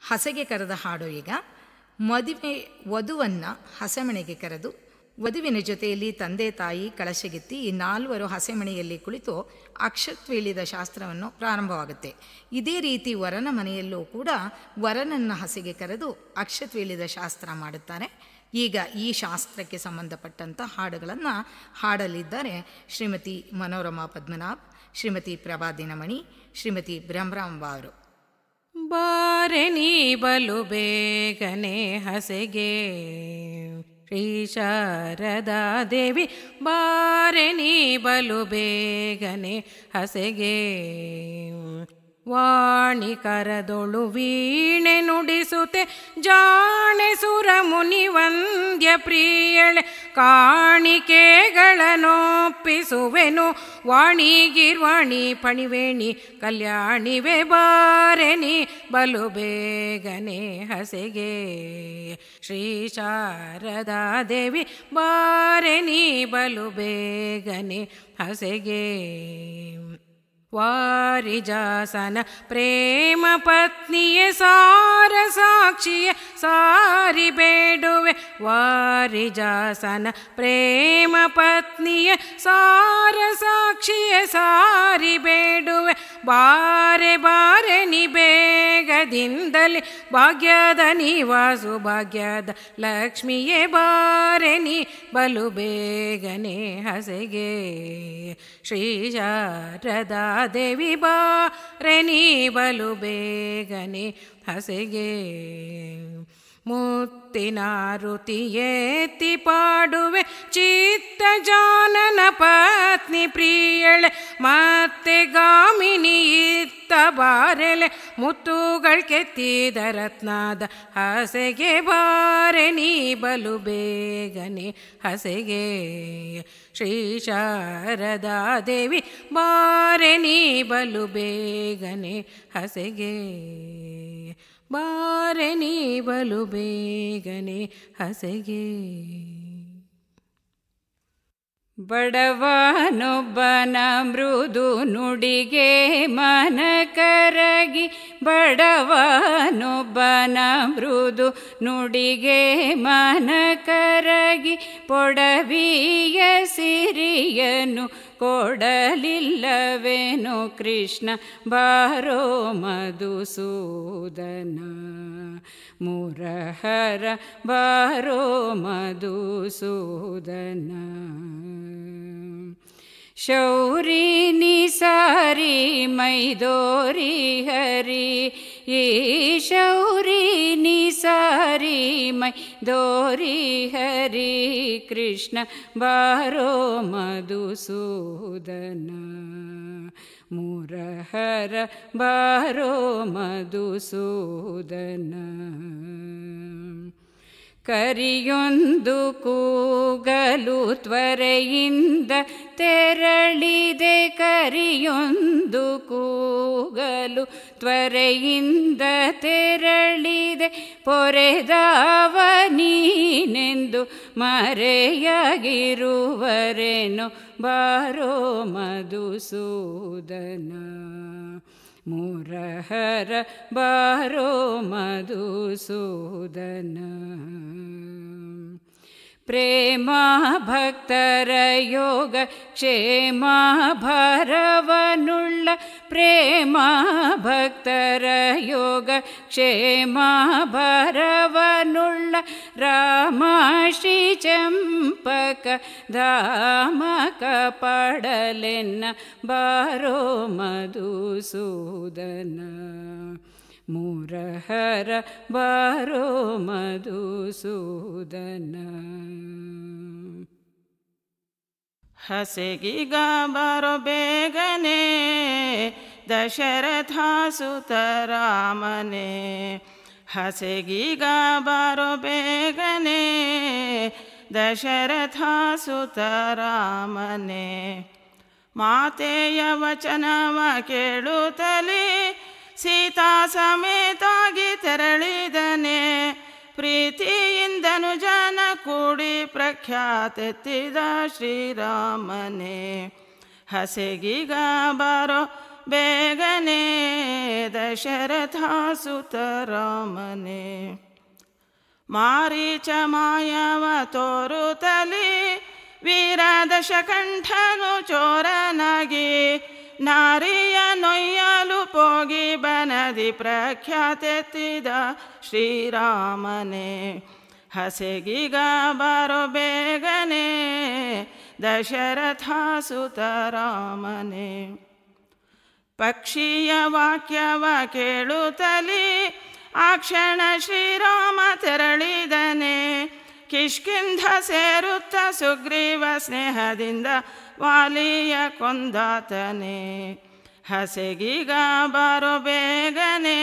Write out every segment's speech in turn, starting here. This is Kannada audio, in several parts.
ಹಸೆಗೆ ಕರೆದ ಹಾಡು ಈಗ ಮದುವೆ ವಧುವನ್ನು ಹಸೆಮಣೆಗೆ ಕರೆದು ವಧುವಿನ ಜೊತೆಯಲ್ಲಿ ತಂದೆ ತಾಯಿ ಕಳಶಗೆತ್ತಿ ಈ ನಾಲ್ವರು ಹಸೆಮಣೆಯಲ್ಲಿ ಕುಳಿತು ಅಕ್ಷತ್ವೀಳಿದ ಶಾಸ್ತ್ರವನ್ನು ಪ್ರಾರಂಭವಾಗುತ್ತೆ ಇದೇ ರೀತಿ ವರನ ಮನೆಯಲ್ಲೂ ಕೂಡ ವರನನ್ನ ಹಸೆಗೆ ಕರೆದು ಅಕ್ಷತ್ವೀಳಿದ ಶಾಸ್ತ್ರ ಮಾಡುತ್ತಾರೆ ಈಗ ಈ ಶಾಸ್ತ್ರಕ್ಕೆ ಸಂಬಂಧಪಟ್ಟಂಥ ಹಾಡುಗಳನ್ನು ಹಾಡಲಿದ್ದಾರೆ ಶ್ರೀಮತಿ ಮನೋರಮಾ ಪದ್ಮನಾಭ್ ಶ್ರೀಮತಿ ಪ್ರಭಾ ದಿನಮಣಿ ಶ್ರೀಮತಿ ಬ್ರಹ್ಮರಾಂಬ ಅವರು ಬಾರೆ ನೀ ಬಲು ಬೇಗನೆ ಹಸೆಗೆ ಶ್ರೀ ಶಾರದಾ ದೇವಿ ಬಾರೆ ನೀ ಬಲು ಬೇಗನೆ ಹಸೆಗೆ ವಾಣಿ ಕರದೊಳು ವೀಣೆ ನುಡಿಸುತ್ತೆ ಜಾಣೆ ಸುರ ಮುನಿ ವಂದ್ಯ ಪ್ರಿಯಳೆ ಕಾಣಿಕೆಗಳನ್ನೊಪ್ಪಿಸುವೆನು ವಾಣಿಗಿರ್ವಾಣಿ ಪಣಿವೇಣಿ ಕಲ್ಯಾಣಿವೆ ಬಾರೆನಿ ಬಲು ಬೇಗನೆ ಹಸೆಗೆ ಶ್ರೀ ಶಾರದಾ ದೇವಿ ಬಾರೆನಿ ಬಲು ಬೇಗನೆ ಹಸೆಗೆ ವಾರಿಜಾಸನ ಪ್ರೇಮ ಪತ್ನಿಯ ಸಾರ ಸಾಕ್ಷಿಯ ಸಾರಿ ಬೇಡುವೆ ವಾರಿಜಾಸನ ಪ್ರೇಮ ಪತ್ನಿಯ ಸಾರ ಸಾಕ್ಷಿಯ ಸಾರಿ ಬೇಡುವೆ ಬಾರೆ ಬಾರೆ ನಿ ಬೇಗದಿಂದಲೇ ಭಾಗ್ಯದ ನಿವಾಸು ಭಾಗ್ಯದ ಲಕ್ಷ್ಮಿಯೇ ಬಾರೆ ನೀ ಬಲು ಬೇಗನೆ ಹಸೆಗೆ ಶ್ರೀ ಶಾರದಾ ದೇವಿ ಬಾರೆ ನೀ ಬಲು ಬೇಗನೆ ಹಸೆಗೆ ಮುತ್ತಿನ ರುತಿಯೇತಿ ಪಾಡುವೆ ಚಿತ್ತ ಜಾನನ ಪತ್ನಿ ಪ್ರಿಯಳೆ ಮತ್ತೆ ಗಾಮಿನಿ ಇತ್ತ ಬಾರೆಲೆ ಮುತ್ತುಗಳ್ ಕೆತ್ತಿದ ರತ್ನದ ಹಸೆಗೆ ಬಾರೆ ನೀ ಬಲು ಬೇಗನೆ ಹಸೆಗೆ ಶ್ರೀ ಶಾರದಾ ದೇವಿ ಬಾರೆ ನೀ ಬಲು ಬೇಗನೆ ಹಸೆಗೆ ಬಾರೆ ನೀ ಬಲು ಬೇಗನೆ ಹಸೆಗೆ ಬಡವನೊಬ್ಬನ ಮೃದು ನುಡಿಗೆ ಮನ ಕರಗಿ ಬಡವನೊಬ್ಬನ ಮೃದು ನುಡಿಗೆ ಮನ ಕರಗಿ ಪೊಡವಿಯ ಸಿರಿಯನು ಕೊಡಲಿಲ್ಲವೇನೋ ಕೃಷ್ಣ ಬಾರೋ ಮಧುಸೂದನ ಮುರಹರ ಬಾರೋ ಮಧುಸೂದನ ಶೌರಿ ನಿಸಾರಿ ಮೈದೋರಿ ಹರಿ ಈ ಶೌರಿ ನಿಸಾರಿ ಮೈ ದೋರಿ ಹರಿ ಕೃಷ್ಣ ಬಾರೋ ಮಧುಸೂದನ ಮುರಹರ ಬಾರೋ ಮಧುಸೂದನ ಕರಿಯೊಂದು ಕೂಗಲು ತ್ವರೆಯಿಂದ ತೆರಳಿದೆ ಕರಿಯೊಂದು ಕೂಗಲು ತ್ವರೆಯಿಂದ ತೆರಳಿದೆ ಪೊರೆದವ ನೀನೆಂದು ಮರೆಯಾಗಿರುವರೇನೋ ಬಾರೋ ಮಧುಸೂದನ ಮುರಹರ ಬಾರೋ ಮಧುಸೂದನ ಪ್ರೇಮ ಭಕ್ತರ ಯೋಗ ಕ್ಷೇಮ ಭರವನುಳ್ಳ ಪ್ರೇಮ ಭಕ್ತರ ಯೋಗ ಕ್ಷೇಮ ಭರವನುಳ್ಳ ರಾಮ ಶ್ರೀ ಚಂಪಕ ಧಾಮಕ ಪಡಲೆನ್ನ ಬಾರೋ ಮಧುಸೂದನ ಮುರಹರ ಬಾರೋ ಮಧುಸೂದನ ಹಸೆಗೀಗ ಬಾರೋ ಬೇಗನೆ ದಶರಥ ಸುತ ರಾಮನೆ ಹಸೆಗೀಗ ಬಾರೋ ಬೇಗನೆ ದಶರಥ ಸುತ ರಾಮನೆ ಮಾತೆಯ ವಚನವ ಕೇಳುತ್ತಲೇ ಸೀತಾ ಸಮೇತಾಗಿ ತೆರಳಿದನೆ ಪ್ರೀತಿಯಿಂದನು ಜನ ಕೂಡಿ ಪ್ರಖ್ಯಾತೆತ್ತಿದ ಶ್ರೀರಾಮನೇ ಹಸೆಗೀಗ ಬಾರೋ ಬೇಗನೆ ದಶರಥ ಸುತ ರಾಮನೇ ಮಾರೀಚ ಮಾಯವ ತೋರುತ್ತಲಿ ವೀರ ದಶಕಂಠನು ಚೋರನಾಗಿ ನಾರಿಯ ನೊಯ್ಯಲು ಪೋಗಿ ಬನದಿ ಪ್ರಖ್ಯಾತೆತ್ತಿದ ಶ್ರೀರಾಮನೇ ಹಸೆಗಿಗ ಬರೋ ಬೇಗನೆ ದಶರಥ ಸುತ ರಾಮನೇ ಪಕ್ಷಿಯ ವಾಕ್ಯವ ಕೇಳುತ್ತಲಿ ಆ ಕ್ಷಣ ಶ್ರೀರಾಮ ತೆರಳಿದನೆ ಕಿಷ್ಕಿಂಧ ಸೇರುತ್ತ ಸುಗ್ರೀವ ಸ್ನೇಹದಿಂದ ವಾಲಿಯ ಕೊಂದಾತನೆ ಹಸೆಗೀಗ ಬರೋ ಬೇಗನೆ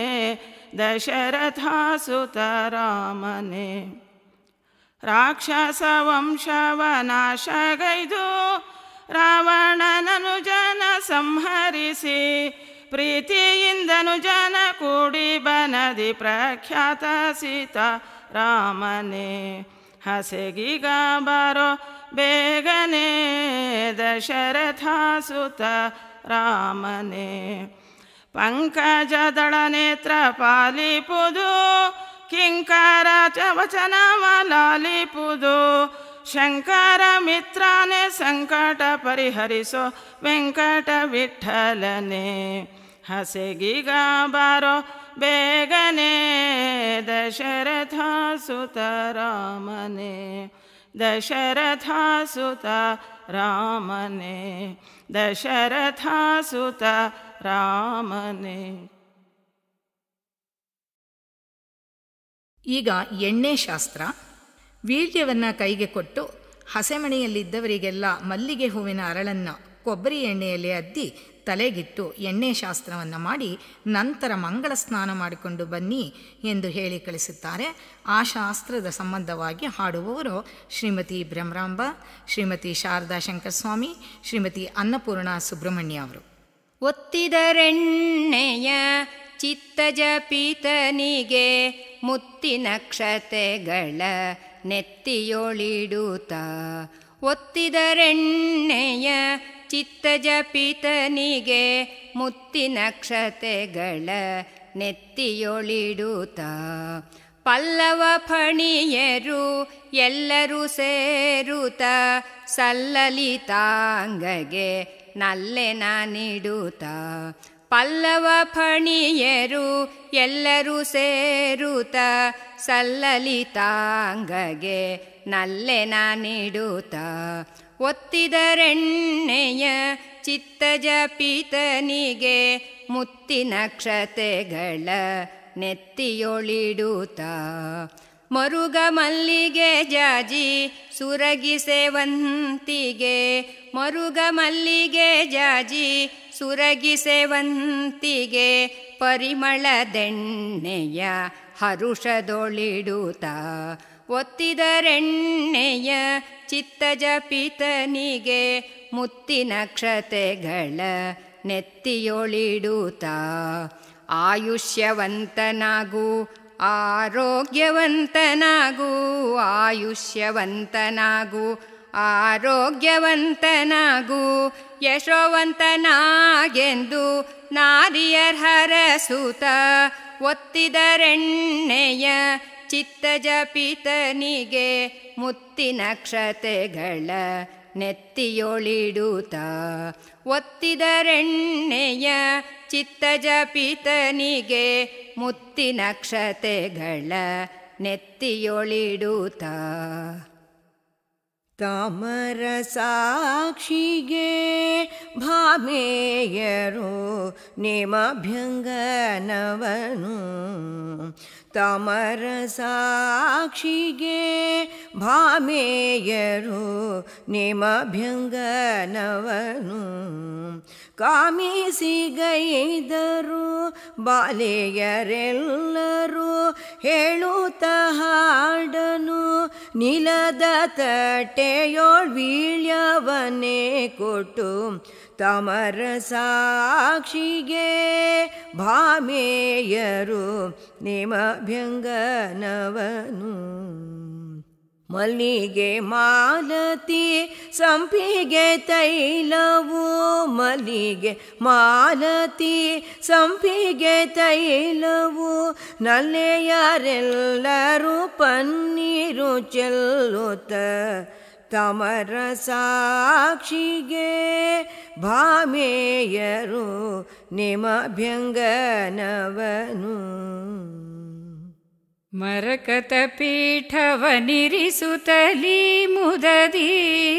ದಶರಥ ಸುತ ರಾಮನೇ ರಾಕ್ಷಸ ವಂಶವ ನಾಶಗೈದು ರಾವಣನನು ಜನ ಸಂಹರಿಸಿ ಪ್ರೀತಿಯಿಂದನು ಜನ ಕೂಡಿ ಬನದಿ ಪ್ರಖ್ಯಾತ ಸೀತ ರಾಮನೇ ಹಸೆಗೀಗ ಬರೋ ಬೇಗನೆ ದಶರಥ ಸುತ ರಾಮನೇ ಪಂಕಜದಳ ನೇತ್ರ ಪಾಲಿಪುದು ಕಿಂಕಾರ ಚವಚನವ ಲಾಲಿಪುದು ಶಂಕರ ಮಿತ್ರನೇ ಸಂಕಟ ಪರಿಹರಿಸೋ ವೆಂಕಟ ವಿಠಲನೆ ಹಸೆಗೀಗ ಬಾರೋ ಬೇಗನೆ ದಶರಥ ಸುತ ರಾಮನೇ ದಶರಥ ಸುತ ರಾಮನೇ ದಶರಥ ಸುತ ರಾಮನೇ ಈಗ ಎಣ್ಣೆ ಶಾಸ್ತ್ರ ವೀಳ್ಯವನ್ನು ಕೈಗೆ ಕೊಟ್ಟು ಹಸೆಮಣೆಯಲ್ಲಿದ್ದವರಿಗೆಲ್ಲ ಮಲ್ಲಿಗೆ ಹೂವಿನ ಅರಳನ್ನು ಕೊಬ್ಬರಿ ಎಣ್ಣೆಯಲ್ಲಿ ಅದ್ದಿ ತಲೆಗಿಟ್ಟು ಎಣ್ಣೆ ಶಾಸ್ತ್ರವನ್ನು ಮಾಡಿ ನಂತರ ಮಂಗಳ ಸ್ನಾನ ಮಾಡಿಕೊಂಡು ಬನ್ನಿ ಎಂದು ಹೇಳಿ ಕಳಿಸುತ್ತಾರೆ ಆ ಶಾಸ್ತ್ರದ ಸಂಬಂಧವಾಗಿ ಹಾಡುವವರು ಶ್ರೀಮತಿ ಬ್ರಹ್ಮರಾಂಬ ಶ್ರೀಮತಿ ಶಾರದಾ ಶಂಕರಸ್ವಾಮಿ ಶ್ರೀಮತಿ ಅನ್ನಪೂರ್ಣ ಸುಬ್ರಹ್ಮಣ್ಯ ಅವರು ಒತ್ತಿದರೆಣ್ಣೆಯ ಚಿತ್ತಜ ಪೀತನಿಗೆ ಮುತ್ತಿನ ಕ್ಷತೆಗಳ ನೆತ್ತಿಯೊಳಿಡುತ್ತ ಒತ್ತಿದರೆಣ್ಣೆಯ ಚಿತ್ತಜ ಪೀತನಿಗೆ ಮುತ್ತಿನ ಕ್ಷತೆಗಳ ನೆತ್ತಿಯೊಳಿಡುತ್ತ ಪಲ್ಲವ ಫಣಿಯರು ಎಲ್ಲರೂ ಸೇರುತ್ತ ಸಲ್ಲಲಿತಾಂಗಗೆ ನಲ್ಲೆನ ನೀಡುತ್ತ ಪಲ್ಲವ ಫಣಿಯರು ಎಲ್ಲರೂ ಸೇರುತ್ತ ಸಲ್ಲಲಿತಾಂಗಗೆ ನಲ್ಲೆನ ನೀಡುತ್ತ ಒತ್ತಿದರೆಣ್ಣೆಯ ಚಿತ್ತಜ ಪೀತನಿಗೆ ಮುತ್ತಿನ ಕ್ಷತೆಗಳ ನೆತ್ತಿಯೊಳಿಡುತ್ತ ಮರುಗ ಮಲ್ಲಿಗೆ ಜಾಜಿ ಸುರಗಿ ಸೇವಂತಿಗೆ ಮರುಗ ಮಲ್ಲಿಗೆ ಜಾಜಿ ಸುರಗಿ ಸೇವಂತಿಗೆ ಪರಿಮಳದೆಣ್ಣೆಯ ಹರುಷದೊಳಿಡುತ್ತ ಒತ್ತಿದರೆಣ್ಣೆಯ ಚಿತ್ತಜ ಪೀತನಿಗೆ ಮುತ್ತಿನ ಕ್ಷತೆಗಳ ನೆತ್ತಿಯೊಳಿಡುತ್ತ ಆಯುಷ್ಯವಂತನಾಗು ಆರೋಗ್ಯವಂತನಾಗು ಆಯುಷ್ಯವಂತನಾಗು ಆರೋಗ್ಯವಂತನಾಗು ಯಶೋವಂತನಾಗೆಂದು ನಾರಿಯರ್ಹರಸುತ ಒತ್ತಿದರೆಣ್ಣೆಯ ಚಿತ್ತಜ ಪೀತನಿಗೆ ಮುತ್ತಿನ ಕ್ಷತೆಗಳ ನೆತ್ತಿಯೊಳಿಡುತ್ತ ಒತ್ತಿದರೆಣ್ಣೆಯ ಚಿತ್ತಜ ಪೀತನಿಗೆ ಮುತ್ತಿನ ಕ್ಷತೆಗಳ ನೆತ್ತಿಯೊಳಿಡುತ್ತ ತಾಮರ ಸಾಕ್ಷಿಗೆ ಭಾಮೇಯರು ನೇಮಾಭ್ಯಂಗನವನು ತಮರ ಸಾಕ್ಷಿಗೆ ಭಾಮೇಯರು ನೇಮಾಭ್ಯಂಗನವನು ಕಾಮಿಸಿ ಗೈದರು ಬಾಲೆಯರೆಲ್ಲರೂ ಹೇಳುತ್ತ ಹಾಡನು ನಿಲದ ತಟ್ಟೆಯೋಳ್ ವೀಳ್ಯವನ್ನೇ ಕೊಟ್ಟು ತಮರ ಸಾಕ್ಷಿಗೆ ಭಾಮೇಯರು ನೇಮಭ್ಯಂಗನವನು ಮಲ್ಲಿಗೆ ಮಾಲತಿ ಸಂಪಿಗೆ ತೈಲವು ಮಲ್ಲಿಗೆ ಮಾಲತಿ ಸಂಪಿಗೆ ತೈಲವು ನಲ್ಲೆಯರೆಲ್ಲರೂ ಪನ್ನೀರು ಚೆಲ್ಲುತ್ತ ತಮರ ಸಾಕ್ಷಿಗೆ ಭಾಮೇಯರು ನಿಮಭ್ಯಂಗನವನು ಮರಕತ ಪೀಠವನಿರಿಸುತ್ತಲೀ ಮುದದಿ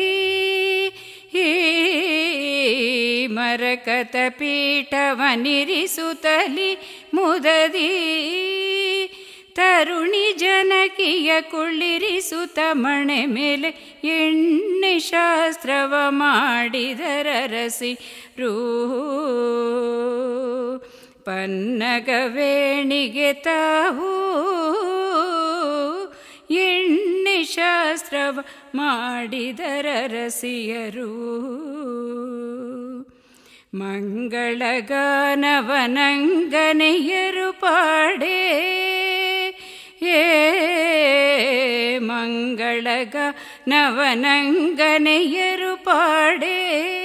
ಮರಕತ ಪೀಠವನಿರಿಸುತ್ತಲಿ ಮುದದಿ ತರುಣಿ ಜನಕಿಯ ಕುಳ್ಳಿರಿಸುತ್ತ ಮಣೆ ಮೇಲೆ ಎಣ್ಣೆ ಶಾಸ್ತ್ರವ ಮಾಡಿದರರಸಿ ರೂ ಪನ್ನಗವೇಣಿಗೆ ತಾವು ಎಣ್ಣೆ ಶಾಸ್ತ್ರವ ಮಾಡಿದರ ರಸಿಯರು ಮಂಗಳಗಾನವನಂಗನೆಯರು ಪಾಡೇ ಏ ಮಂಗಳಗ ನವನಂಗನೆಯರು ಪಾಡೇ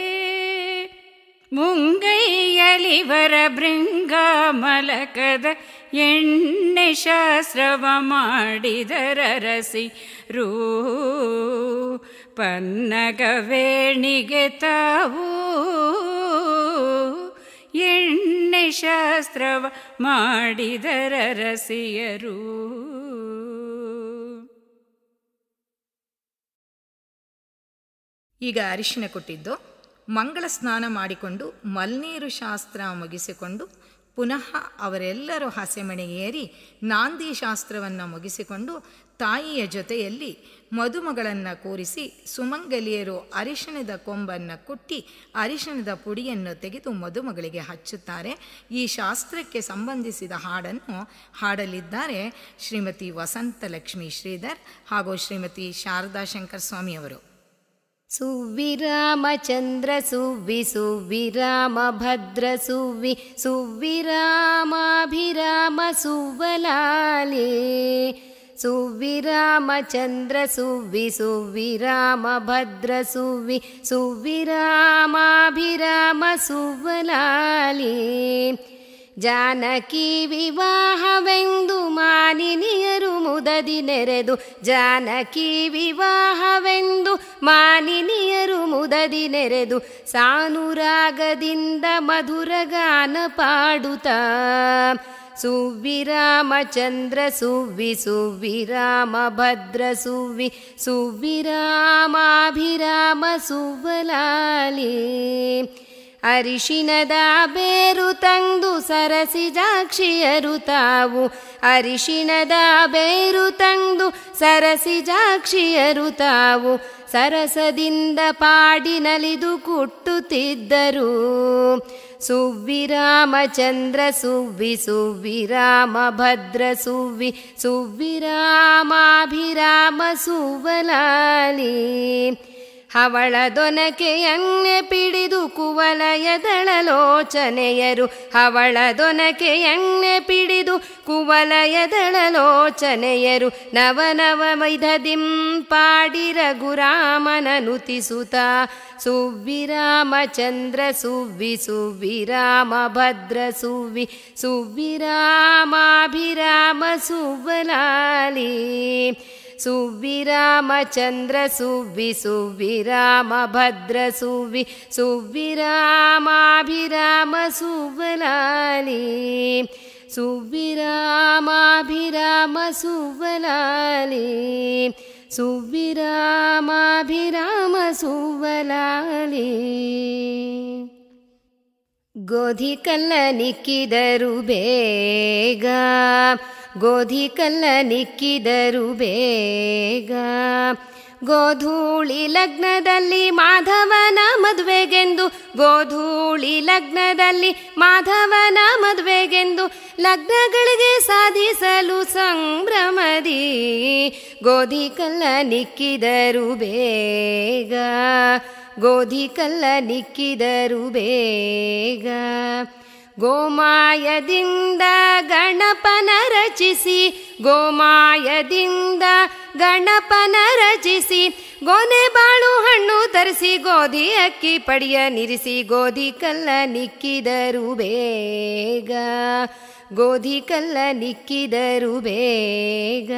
ಮುಂಗೈಯಲಿವರ ಭೃಂಗ ಮಲಕದ ಎಣ್ಣೆ ಶಾಸ್ತ್ರವ ಮಾಡಿದರ ರಸಿ ರೂ ಪನ್ನಗವೇಣಿಗೆ ತಾವು ಎಣ್ಣೆ ಶಾಸ್ತ್ರವ ಮಾಡಿದರ ರಸಿಯರು ಈಗ ಅರಿಶಿನ ಕೊಟ್ಟಿದ್ದು ಮಂಗಳ ಸ್ನಾನ ಮಾಡಿಕೊಂಡು ಮಲ್ನೀರು ಶಾಸ್ತ್ರ ಮುಗಿಸಿಕೊಂಡು ಪುನಃ ಅವರೆಲ್ಲರೂ ಹಸೆಮಣೆ ಏರಿ ನಾಂದಿ ಶಾಸ್ತ್ರವನ್ನು ಮುಗಿಸಿಕೊಂಡು ತಾಯಿಯ ಜೊತೆಯಲ್ಲಿ ಮದುಮಗಳನ್ನು ಕೂರಿಸಿ ಸುಮಂಗಲಿಯರು ಅರಿಶಿಣದ ಕೊಂಬನ್ನು ಕುಟ್ಟಿ ಅರಿಶಿಣದ ಪುಡಿಯನ್ನು ತೆಗೆದು ಮದುಮಗಳಿಗೆ ಹಚ್ಚುತ್ತಾರೆ ಈ ಶಾಸ್ತ್ರಕ್ಕೆ ಸಂಬಂಧಿಸಿದ ಹಾಡನ್ನು ಹಾಡಲಿದ್ದಾರೆ ಶ್ರೀಮತಿ ವಸಂತಲಕ್ಷ್ಮಿ ಶ್ರೀಧರ್ ಹಾಗೂ ಶ್ರೀಮತಿ ಶಾರದಾ ಶಂಕರ್ ಸ್ವಾಮಿಯವರು ಸುವ್ವಿರಾಮಚಂದ್ರ ಸುವ್ವಿ ಸುವ್ವಿರಾಮ ಭದ್ರ ಸುವ್ವಿ ಸುವ್ವಿರಾಮಾಭಿರಾಮ ಸುವಲಾಲಿ ಸುವ್ವಿರಾಮಚಂದ್ರ ಸುವ್ವಿ ಸುವ್ವಿರಾಮ ಭದ್ರ ಸುವ್ವಿ ಸುವ್ವಿರಾಮಾಭಿರಾಮ ಸುವಲಾಲಿ ಜಾನಕಿ ವಿವಾಹವೆಂದು ಮಾನಿನಿಯರು ಮುದದಿ ನೆರೆದು ಜಾನಕಿ ವಿವಾಹವೆಂದು ಮಾನಿನಿಯರು ಮುದದಿ ನೆರೆದು ಸಾನುರಾಗದಿಂದ ಮಧುರಗಾನ ಪಾಡುತ್ತಾ ಸುವ್ವಿರಾಮಚಂದ್ರ ಸುವ್ವಿ ಸುವ್ವಿರಾಮ ಭದ್ರ ಸುವ್ವಿ ಸುವ್ವಿರಾಮಾಭಿರಾಮ ಸುವಲಾಲಿ ಅರಿಶಿನದ ಬೇರು ತಂದು ಸರಸಿಜಾಕ್ಷಿಯರು ತಾವು ಅರಿಶಿಣದ ಬೇರು ತಂದು ಸರಸಿಜಾಕ್ಷಿಯರು ತಾವು ಸರಸದಿಂದ ಪಾಡಿನಲಿದು ಕುಟ್ಟುತ್ತಿದ್ದರು ಸುವ್ವಿರಾಮಚಂದ್ರ ಸುವ್ವಿ ಸುವ್ವಿರಾಮ ಭದ್ರ ಸುವ್ವಿ ಸುವ್ವಿರಾಮಾಭಿರಾಮ ಸುವಲಾಲಿ ಹವಳದೊನಕೆಯನ್ನೆ ಪಿಡಿದು ಕುವಲಯದಳಲೋಚನೆಯರು ಹವಳದೊನಕೆಯನ್ನೆ ಪಿಡಿದು ಕುವಲಯದಳಲೋಚನೆಯರು ನವನವ ಮೈಧದಿಂ ಪಾಡಿ ರಘುರಾಮನನುತಿಸುತ್ತ ಸುವ್ವಿರಾಮಚಂದ್ರ ಸುವ್ವಿ ಸುವ್ವಿರಾಮ ಭದ್ರ ಸುವ್ವಿ ಸುವ್ವಿರಾಮಾಭಿರಾಮ ಸುವಲಾಲಿ ಸುವ್ವಿರಾಮಚಂದ್ರ ಸುವ್ವಿ ಸುವ್ವಿರಾಮ ಭದ್ರ ಸುವ್ವಿ ಸುವ್ವಿರಾಮಾಭಿರಾಮ ಸುವಲಾಲಿ ಸುವ್ವಿರಾಮಾಭಿರಾಮ ಸುವಲಾಲಿ ಸುವ್ವಿರಾಮಾಭಿರಾಮ ಸುವಲಾಲಿ ಗೋಧಿ ಕಲ್ಲ ನಿಕ್ಕಿದರು ಬೇಗ ಗೋಧಿ ಕಲ್ಲ ನಿಕ್ಕಿದರು ಬೇಗ ಗೋಧೂಳಿ ಲಗ್ನದಲ್ಲಿ ಮಾಧವನ ಮದುವೆಗೆಂದು ಗೋಧೂಳಿ ಲಗ್ನದಲ್ಲಿ ಮಾಧವನ ಮದುವೆಗೆಂದು ಲಗ್ನಗಳಿಗೆ ಸಾಧಿಸಲು ಸಂಭ್ರಮದಿ ಗೋಧಿ ಕಲ್ಲ ನಿಕ್ಕಿದರು ಬೇಗ ಗೋಧಿ ಕಲ್ಲ ನಿಕ್ಕಿದರು ಬೇಗ ಗೋಮಾಯದಿಂದ ಗಣಪನ ರಚಿಸಿ ಗೋಮಾಯದಿಂದ ಗಣಪನ ರಚಿಸಿ ಗೋನೆ ಬಾಳು ಹಣ್ಣು ತರಿಸಿ ಗೋಧಿ ಅಕ್ಕಿ ಪಡಿಯ ನಿರಿಸಿ ಗೋಧಿ ಕಲ್ಲ ನಿಕ್ಕಿದರು ಬೇಗ ಗೋಧಿ ಕಲ್ಲ ನಿಕ್ಕಿದರು ಬೇಗ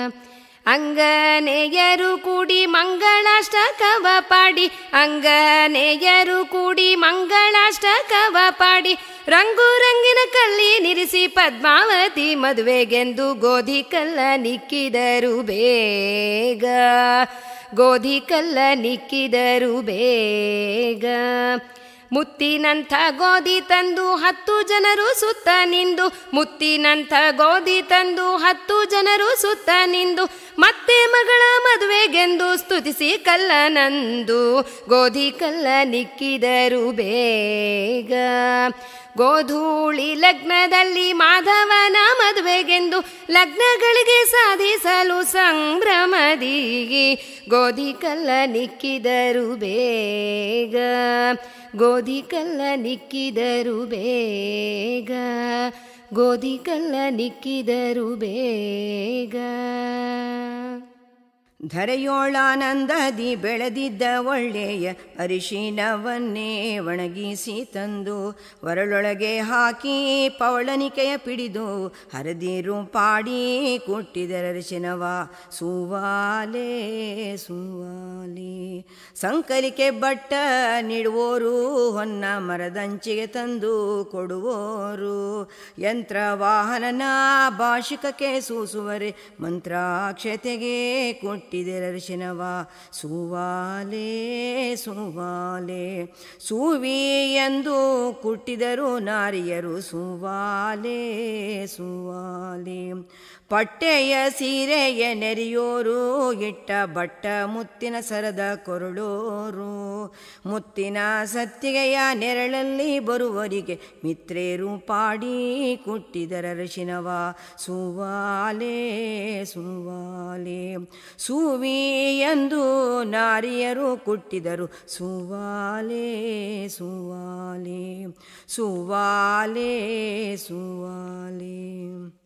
ಅಂಗನೆಯರು ಕೂಡಿ ಮಂಗಳಾಷ್ಟಕವ ಪಾಡಿ ಅಂಗನೆಯರು ಕೂಡಿ ಮಂಗಳಾಷ್ಟಕವ ಪಾಡಿ ರಂಗು ರಂಗಿನ ಕಲ್ಲಿ ನಿರಿಸಿ ಪದ್ಮಾವತಿ ಮದುವೆಗೆಂದು ಗೋಧಿ ಕಲ್ಲ ನಿಕ್ಕಿದರು ಬೇಗ ಗೋಧಿ ಕಲ್ಲ ನಿಕ್ಕಿದರು ಬೇಗ ಮುತ್ತಿನಂಥ ಗೋಧಿ ತಂದು ಹತ್ತು ಜನರು ಸುತ್ತ ನಿಂದು ಮುತ್ತಿನಂಥ ಗೋಧಿ ತಂದು ಹತ್ತು ಜನರು ಸುತ್ತ ನಿಂದು ಮತ್ತೆ ಮಗಳ ಮದುವೆಗೆಂದು ಸ್ತುತಿಸಿ ಕಲ್ಲನಂದು ಗೋಧಿ ಕಲ್ಲ ನಿಕ್ಕಿದರು ಬೇಗ ಗೋಧೂಳಿ ಲಗ್ನದಲ್ಲಿ ಮಾಧವನ ಮದುವೆಗೆಂದು ಲಗ್ನಗಳಿಗೆ ಸಾಧಿಸಲು ಸಂಭ್ರಮದಿ ಗೋಧಿ ಕಲ್ಲ ನಿಕ್ಕಿದರು ಬೇಗ ಗೋಧಿ ಕಲ್ಲ ನಿಕ್ಕಿದರು ಬೇಗ ಗೋಧಿ ಕಲ್ಲ ನಿಕ್ಕಿದರು ಬೇಗ ಧರೆಯೋಳಾನಂದದಿ ಬೆಳೆದಿದ್ದ ಒಳ್ಳೆಯ ಅರಿಶಿನವನ್ನೇ ಒಣಗಿಸಿ ತಂದು ಒರಳೊಳಗೆ ಹಾಕಿ ಪವಳನಿಕೆಯ ಪಿಡಿದು ಹರದಿರು ಪಾಡಿ ಕೊಟ್ಟಿದರ ಅರಿಶಿನವ ಸುವಾಲೆ ಸುವಾಲೆ ಸಂಕಲಿಕೆ ಬಟ್ಟ ನೀಡುವೋರು ಹೊನ್ನ ಮರದಂಚಿಗೆ ತಂದು ಕೊಡುವೋರು ಯಂತ್ರ ವಾಹನನ ಭಾಷಿಕಕ್ಕೆ ಸೂಸುವರೆ ಮಂತ್ರಾಕ್ಷತೆಗೆ ಕೊಟ್ಟಿದೆ ಅರಿಶಿನವ ಸುವಾಲೆ ಸುವಾಲೆ ಸುವಿ ಎಂದು ಕುಟ್ಟಿದರು ನಾರಿಯರು ಸುವಾಲೆ ಸುವಾಲೆ ಪಟ್ಟೆಯ ಸೀರೆಯ ನೆರೆಯೋರು ಇಟ್ಟ ಬಟ್ಟ ಮುತ್ತಿನ ಸರದ ಕೊರಳೋರು ಮುತ್ತಿನ ಸತ್ತಿಗೆಯ ನೆರಳಲ್ಲಿ ಬರುವರಿಗೆ ಮಿತ್ರೇರು ಪಾಡಿ ಕುಟ್ಟಿದರ ರಶಿನವ ಸುವಾಲೆ ಸುವಾಲೆ ಸುವಿ ಎಂದು ನಾರಿಯರು ಕುಟ್ಟಿದರು ಸುವಾಲೆ ಸುವಾಲೆ ಸುವಾಲೆ ಸುವಾಲೆ